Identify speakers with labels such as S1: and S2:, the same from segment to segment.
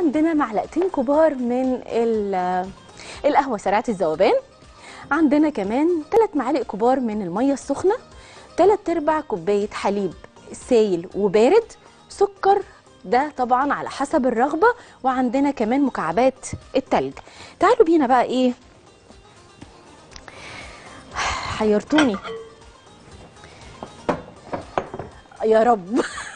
S1: عندنا معلقتين كبار من ال- القهوه سريعه الذوبان عندنا كمان 3 معالق كبار من الميه السخنه 3 ارباع كوبايه حليب سايل وبارد سكر ده طبعا على حسب الرغبه وعندنا كمان مكعبات التلج تعالوا بينا بقى ايه حيرتوني يا رب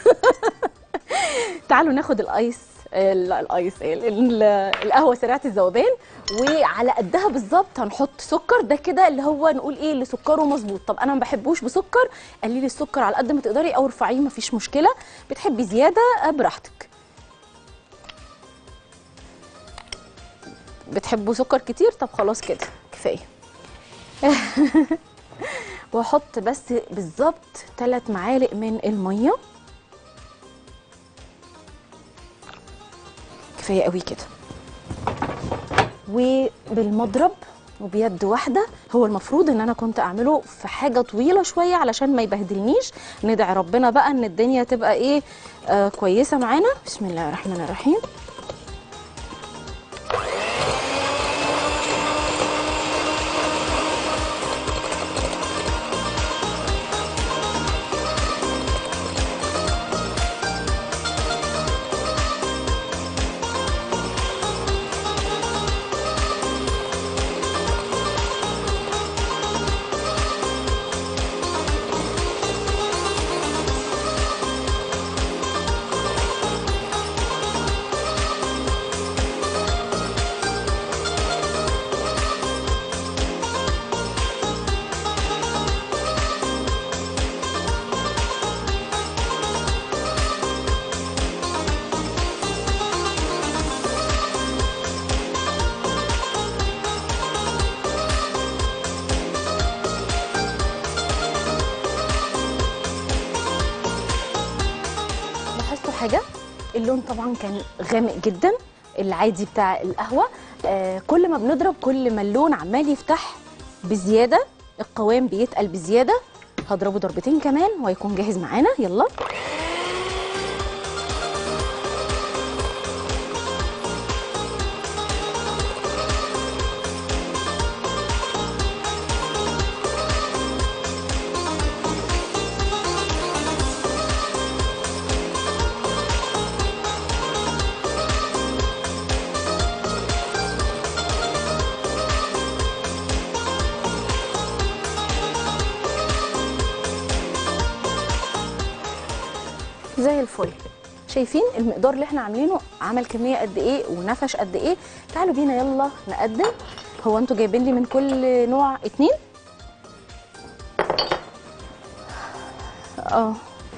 S1: تعالوا ناخد الايس ال- الايس ال- ال- القهوه سريعه الذوبان وعلى قدها بالظبط هنحط سكر ده كده اللي هو نقول ايه اللي سكره مظبوط طب انا ما بحبوش بسكر قللي السكر على قد ما تقدري او ارفعيه مفيش مشكله بتحبي زياده آه، براحتك بتحبوا سكر كتير طب خلاص كده كفايه واحط بس بالظبط 3 معالق من الميه كفايه قوي كده وبالمضرب وبيد واحده هو المفروض ان انا كنت اعمله في حاجه طويله شويه علشان ما يبهدلنيش ندعي ربنا بقى ان الدنيا تبقى ايه آه كويسه معانا بسم الله الرحمن الرحيم لاحظتوا حاجه اللون طبعا كان غامق جدا العادي بتاع القهوه آه كل ما بنضرب كل ما اللون عمال يفتح بزياده القوام بيتقل بزياده هضربه ضربتين كمان وهيكون جاهز معانا يلا زي الفل شايفين المقدار اللي احنا عاملينه عمل كميه قد ايه ونفش قد ايه تعالوا بينا يلا نقدم هو انتوا جايبين لي من كل نوع اتنين اه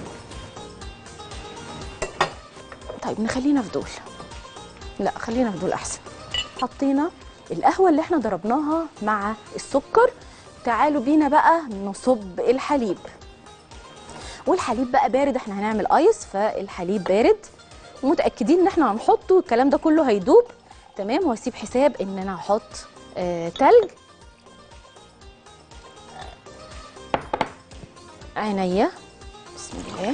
S1: طيب نخلينا في دول لا خلينا في دول احسن حطينا القهوه اللي احنا ضربناها مع السكر تعالوا بينا بقى نصب الحليب والحليب بقى بارد احنا هنعمل ايس فالحليب بارد ومتاكدين ان احنا هنحطه الكلام ده كله هيدوب تمام واسيب حساب ان انا هحط آه تلج عينيا بسم الله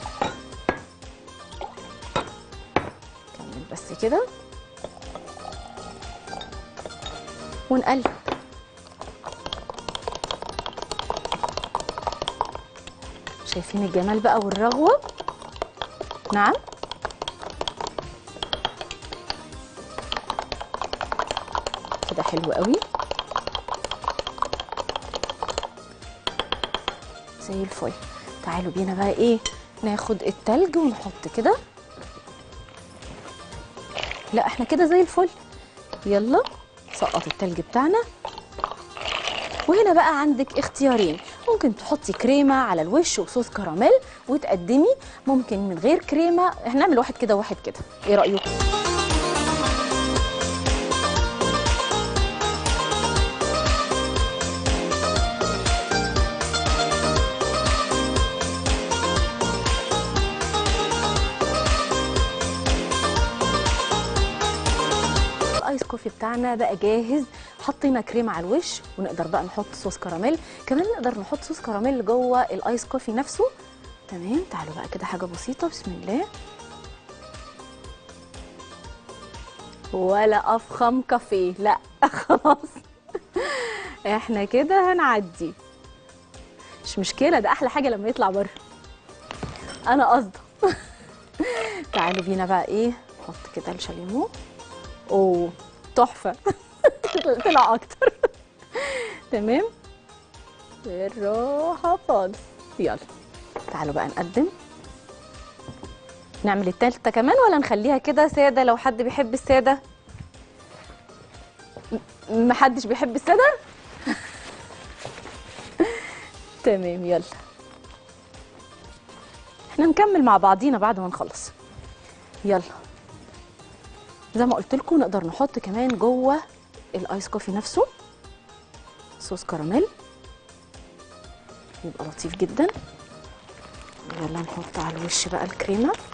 S1: كمل بس كده ونقلب شايفين الجمال بقى والرغوه نعم كده حلو قوي زي الفل تعالوا بينا بقى ايه ناخد التلج ونحط كده لا احنا كده زي الفل يلا سقط التلج بتاعنا وهنا بقى عندك اختيارين ممكن تحطي كريمه على الوش وصوص كراميل وتقدمي ممكن من غير كريمه هنعمل واحد كده وواحد كده ايه رايكم الايس كوفي بتاعنا بقى جاهز حطينا كريمه على الوش ونقدر بقى نحط صوص كراميل كمان نقدر نحط صوص كراميل جوه الايس كوفي نفسه تمام تعالوا بقى كده حاجه بسيطه بسم الله ولا افخم كافيه لا خلاص احنا كده هنعدي مش مشكله ده احلى حاجه لما يطلع بره انا قصده تعالوا بينا بقى ايه نحط كده الشاليمو اوه تحفه طلع اكتر تمام بالراحه خالص يلا تعالوا بقى نقدم نعمل التالتة كمان ولا نخليها كده سادة لو حد بيحب السادة م- محدش بيحب السادة تمام يلا احنا نكمل مع بعضينا بعد ما نخلص يلا زي ما قلت لكم نقدر نحط كمان جوه الايس كوفي نفسه صوص كراميل يبقى لطيف جدا يلا نحط على الوش بقى الكريمه